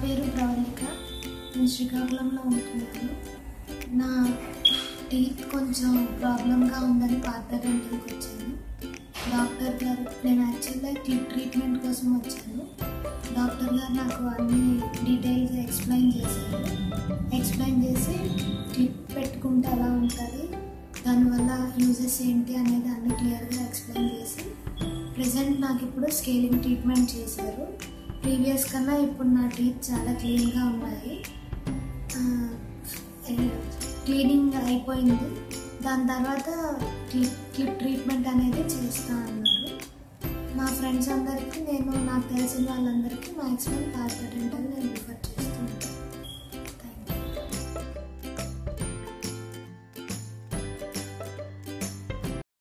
పేరు ప్రవళిక నేను శ్రీకాకుళంలో ఉంటున్నాను నా టీత్ కొంచెం ప్రాబ్లంగా ఉందని పాత డెంటల్కి వచ్చాను డాక్టర్ గారు నేను యాక్చువల్గా టీత్ ట్రీట్మెంట్ కోసం వచ్చాను డాక్టర్ గారు నాకు అన్ని డీటెయిల్స్ ఎక్స్ప్లెయిన్ చేశారు ఎక్స్ప్లెయిన్ చేసి క్లిప్ పెట్టుకుంటే ఎలా ఉంటుంది దానివల్ల యూజెస్ ఏంటి అనేది అన్ని క్లియర్గా ఎక్స్ప్లెయిన్ చేసి ప్రజెంట్ నాకు ఇప్పుడు స్కేలింగ్ ట్రీట్మెంట్ చేశారు ప్రీవియస్ కన్నా ఇప్పుడు నా టీత్ చాలా క్లీన్గా ఉన్నాయి క్లీనింగ్ అయిపోయింది దాని తర్వాత క్లిప్ క్లిప్ ట్రీట్మెంట్ అనేది చేస్తా అన్నారు మా ఫ్రెండ్స్ అందరికీ నేను నాకు తెలిసిన వాళ్ళందరికీ మ్యాక్సిమం పాత డెంటల్ నేను ప్రిఫర్ చేస్తున్నాను